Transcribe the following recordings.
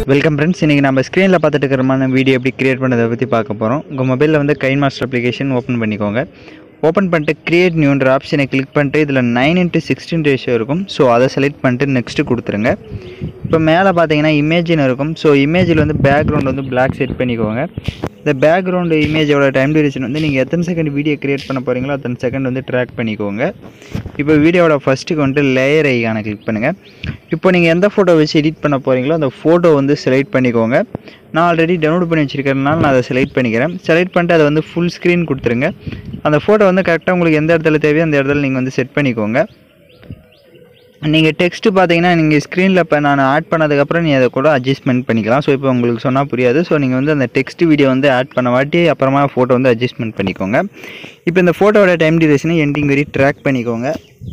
welcome friends இன்றைக்கி நம்ம ஸ்க்ரீனில் பார்த்துட்டு இருக்கிறமான வீடியோ எப்படி கிரியேட் பண்ணுறதை பற்றி பார்க்க போகிறோம் உங்கள் மொபைலில் வந்து கைன் மாஸ்டர் அப்ளிகேஷன் ஓப்பன் பண்ணிக்கோங்க ஓப்பன் பண்ணிட்டு கிரியேட் நியூன்ற ஆப்ஷனை கிளிக் பண்ணிட்டு இதில் நைன் இன்ட்டு சிக்ஸ்டீன் ரேஷியோ இருக்கும் ஸோ அதை செலக்ட் பண்ணிட்டு நெக்ஸ்ட்டு கொடுத்துருங்க இப்போ மேலே பார்த்தீங்கன்னா இமேஜின் இருக்கும் ஸோ இமேஜில் வந்து பேக்ரவுண்ட் வந்து பிளாக் செட் பண்ணிக்கோங்க இந்த பேக்ரவுண்டு இமேஜோட டைம் டியூரேஷன் வந்து நீங்கள் எத்தனை செகண்ட் வீடியோ கிரியேட் பண்ண போகிறீங்களோ அத்தனை செகண்ட் வந்து ட்ராக் பண்ணிக்கோங்க இப்போ வீடியோவோட ஃபஸ்ட்டுக்கு வந்துட்டு லேயர் ஐக்கான கிளிக் பண்ணுங்கள் இப்போ நீங்கள் எந்த ஃபோட்டோ வச்சு எடிட் பண்ண போகிறீங்களோ அந்த ஃபோட்டோ வந்து செலக்ட் பண்ணிக்கோங்க நான் ஆல்ரெடி டவுன்லோட் பண்ணி வச்சிருக்கிறதுனால நான் அதை செலக்ட் பண்ணிக்கிறேன் செலக்ட் பண்ணிட்டு அதை வந்து ஃபுல் ஸ்க்ரீன் கொடுத்துருங்க அந்த ஃபோட்டோ வந்து கரெக்டாக உங்களுக்கு எந்த இடத்துல தேவையோ அந்த இடத்துல நீங்கள் வந்து செட் பண்ணிக்கோங்க நீங்கள் டெக்ஸ்ட்டு பார்த்தீங்கன்னா நீங்கள் ஸ்க்ரீனில் இப்போ நான் ஆட் பண்ணதுக்கப்புறம் நீ அதை கூட அட்ஜஸ்ட்மெண்ட் பண்ணிக்கலாம் ஸோ இப்போ உங்களுக்கு சொன்னால் புரியாது ஸோ நீங்கள் வந்து அந்த டெக்ஸ்ட் வீடியோ வந்து ஆட் பண்ண வாட்டி அப்புறமா ஃபோட்டோ வந்து அட்ஜஸ்ட்மெண்ட் பண்ணிக்கோங்க இப்போ இந்த ஃபோட்டோவோட டைம் டியூரேஷனை எண்டிங் வெரி ட்ராக் பண்ணிக்கோங்க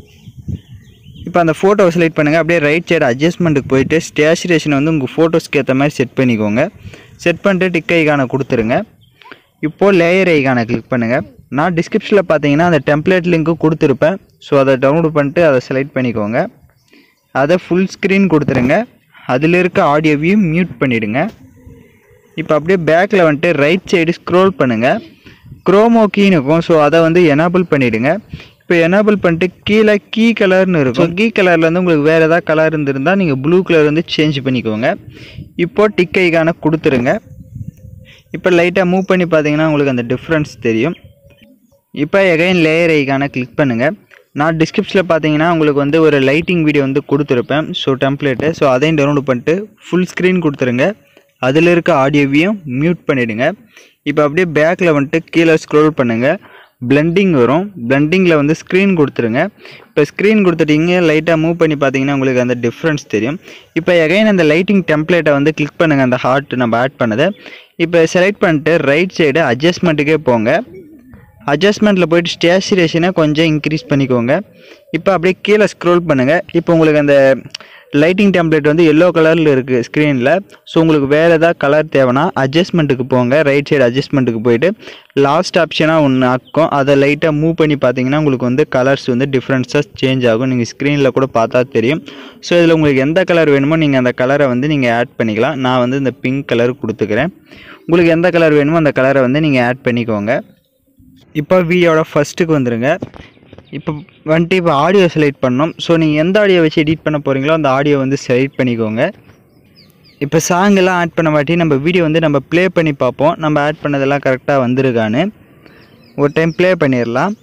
இப்போ அந்த ஃபோட்டோவை செலக்ட் பண்ணுங்கள் அப்படியே ரைட் சைடு அட்ஜஸ்ட்மெண்ட்டுக்கு போயிட்டு ஸ்டேச்சுரேஷனை வந்து உங்கள் ஃபோட்டோஸ்க்கு ஏற்ற மாதிரி செட் பண்ணிக்கோங்க செட் பண்ணிட்டு டிக் ஐக்கானை கொடுத்துருங்க இப்போது லேயர் ஐக்கானை கிளிக் பண்ணுங்கள் நான் டிஸ்கிரிப்ஷனில் பார்த்தீங்கன்னா அந்த டெம்ப்ளேட் லிங்க்கு கொடுத்துருப்பேன் ஸோ அதை டவுன்லோட் பண்ணிட்டு அதை செலக்ட் பண்ணிக்கோங்க அதை ஃபுல் ஸ்க்ரீன் கொடுத்துருங்க அதில் இருக்க ஆடியோவையும் மியூட் பண்ணிவிடுங்க இப்போ அப்படியே பேக்கில் வந்துட்டு ரைட் சைடு ஸ்க்ரோல் பண்ணுங்கள் க்ரோமோ கீன்னு இருக்கும் ஸோ அதை வந்து எனேபிள் பண்ணிவிடுங்க இப்போ எனேபிள் பண்ணிட்டு கீழே கீ கலர்னு இருக்கும் கீ கலரில் வந்து உங்களுக்கு வேறு ஏதாவது கலர் இருந்திருந்தால் நீங்கள் ப்ளூ கலர் வந்து சேஞ்ச் பண்ணிக்கோங்க இப்போ டிக் ஐக்கான கொடுத்துருங்க இப்போ லைட்டாக மூவ் பண்ணி பார்த்தீங்கன்னா உங்களுக்கு அந்த டிஃப்ரென்ஸ் தெரியும் இப்போ எகைன் லேயர் ஐக்கான கிளிக் பண்ணுங்கள் நான் டிஸ்கிரிப்ஷனில் பார்த்தீங்கன்னா உங்களுக்கு வந்து ஒரு லைட்டிங் வீடியோ வந்து கொடுத்துருப்பேன் ஸோ டெம்ப்ளேட்டு ஸோ அதையும் டவுன்லோட் பண்ணிட்டு ஃபுல் ஸ்க்ரீன் கொடுத்துருங்க அதில் இருக்க ஆடியோவையும் மியூட் பண்ணிவிடுங்க இப்போ அப்படியே பேக்கில் வந்துட்டு கீழே ஸ்க்ரோல் பண்ணுங்கள் பிளெண்டிங் வரும் பிளெண்டிங்கில் வந்து ஸ்க்ரீன் கொடுத்துருங்க இப்போ ஸ்க்ரீன் கொடுத்துட்டீங்க லைட்டாக மூவ் பண்ணி பார்த்தீங்கன்னா உங்களுக்கு அந்த டிஃப்ரென்ஸ் தெரியும் இப்போ எகைன் அந்த லைட்டிங் டெம்ப்ளேட்டை வந்து கிளிக் பண்ணுங்கள் அந்த ஹார்ட் நம்ம ஆட் பண்ணதை இப்போ செலக்ட் பண்ணிட்டு ரைட் சைடு அட்ஜஸ்ட்மெண்ட்டுக்கே போங்க அட்ஜஸ்ட்மெண்ட்டில் போயிட்டு ஸ்டேச்சுரேஷனை கொஞ்சம் இன்க்ரீஸ் பண்ணிக்கோங்க இப்போ அப்படியே கீழே ஸ்க்ரோல் பண்ணுங்கள் இப்போ உங்களுக்கு அந்த லைட்டிங் டெம்ப்ளேட் வந்து எல்லோ கலரில் இருக்குது ஸ்க்ரீனில் ஸோ உங்களுக்கு வேறு ஏதாவது கலர் தேவைன்னா அட்ஜஸ்ட்மெண்ட்டுக்கு போங்க ரைட் சைடு அட்ஜஸ்ட்மெண்ட்டுக்கு போயிட்டு லாஸ்ட் ஆப்ஷனாக ஒன்று ஆக்கும் அதை லைட்டாக மூவ் பண்ணி பார்த்தீங்கன்னா உங்களுக்கு வந்து கலர்ஸ் வந்து டிஃப்ரென்ஸாக சேஞ்ச் ஆகும் நீங்கள் ஸ்க்ரீனில் கூட பார்த்தா தெரியும் ஸோ இதில் உங்களுக்கு எந்த கலர் வேணுமோ நீங்கள் அந்த கலரை வந்து நீங்கள் ஆட் பண்ணிக்கலாம் நான் வந்து இந்த பிங்க் கலர் கொடுத்துக்கிறேன் உங்களுக்கு எந்த கலர் வேணுமோ அந்த கலரை வந்து நீங்கள் ஆட் பண்ணிக்கோங்க இப்போ வீடியோட ஃபஸ்ட்டுக்கு வந்துடுங்க இப்போ வந்துட்டு இப்போ ஆடியோ செலக்ட் பண்ணோம் ஸோ நீங்கள் எந்த ஆடியோ வச்சு எடிட் பண்ண போகிறீங்களோ அந்த ஆடியோ வந்து செலக்ட் பண்ணிக்கோங்க இப்போ சாங் எல்லாம் ஆட் பண்ண வாட்டி நம்ம வீடியோ வந்து நம்ம ப்ளே பண்ணி பார்ப்போம் நம்ம ஆட் பண்ணதெல்லாம் கரெக்டாக வந்திருக்கான்னு ஒரு டைம் ப்ளே பண்ணிடலாம்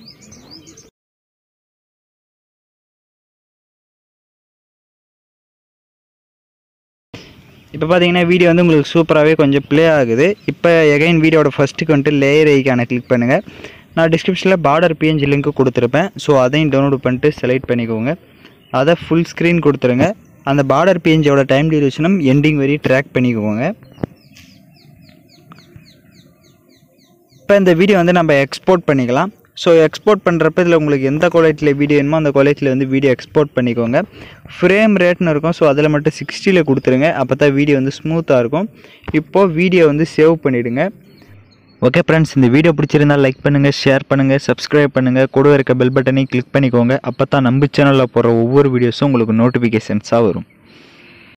இப்போ பார்த்தீங்கன்னா வீடியோ வந்து உங்களுக்கு சூப்பராகவே கொஞ்சம் ப்ளே ஆகுது இப்போ எகைன் வீடியோட ஃபஸ்ட்டுக்கு வந்துட்டு லேயர் ஐக்கான கிளிக் பண்ணுங்கள் நான் டிஸ்கிரிப்ஷனில் பார்டர் பிஎன்ஜி லிங்க் கொடுத்துருப்பேன் ஸோ அதையும் டவுன்லோட் பண்ணிட்டு செலக்ட் பண்ணிக்கோங்க அதை ஃபுல் ஸ்க்ரீன் கொடுத்துருங்க அந்த பார்டர் பிஎன்ஜியோட டைம் டியூரேஷனும் எண்டிங் வரை ட்ராக் பண்ணிக்கோங்க இப்போ இந்த வீடியோ வந்து நம்ம எக்ஸ்போர்ட் பண்ணிக்கலாம் ஸோ எக்ஸ்போர்ட் பண்ணுறப்ப இதில் உங்களுக்கு எந்த குவாலிட்டியில் வீடியோ வேணுமோ அந்த குவாலிட்டியில் வந்து வீடியோ எக்ஸ்போர்ட் பண்ணிக்கோங்க ஃப்ரேம் ரேட்னு இருக்கும் ஸோ அதில் மட்டும் சிக்ஸ்டியில் கொடுத்துருங்க அப்போ தான் வீடியோ வந்து ஸ்மூத்தாக இருக்கும் இப்போது வீடியோ வந்து சேவ் பண்ணிவிடுங்க ஓகே ஃப்ரெண்ட்ஸ் இந்த வீடியோ பிடிச்சிருந்தால் லைக் பண்ணுங்கள் ஷேர் பண்ணுங்கள் சப்ஸ்கிரைப் பண்ணுங்கள் கூட இருக்க பெல் பட்டனையும் கிளிக் பண்ணிக்கோங்க அப்போ தான் நம்ம சேனலில் போடுற ஒவ்வொரு வீடியோஸும் உங்களுக்கு நோட்டிஃபிகேஷன்ஸாக வரும்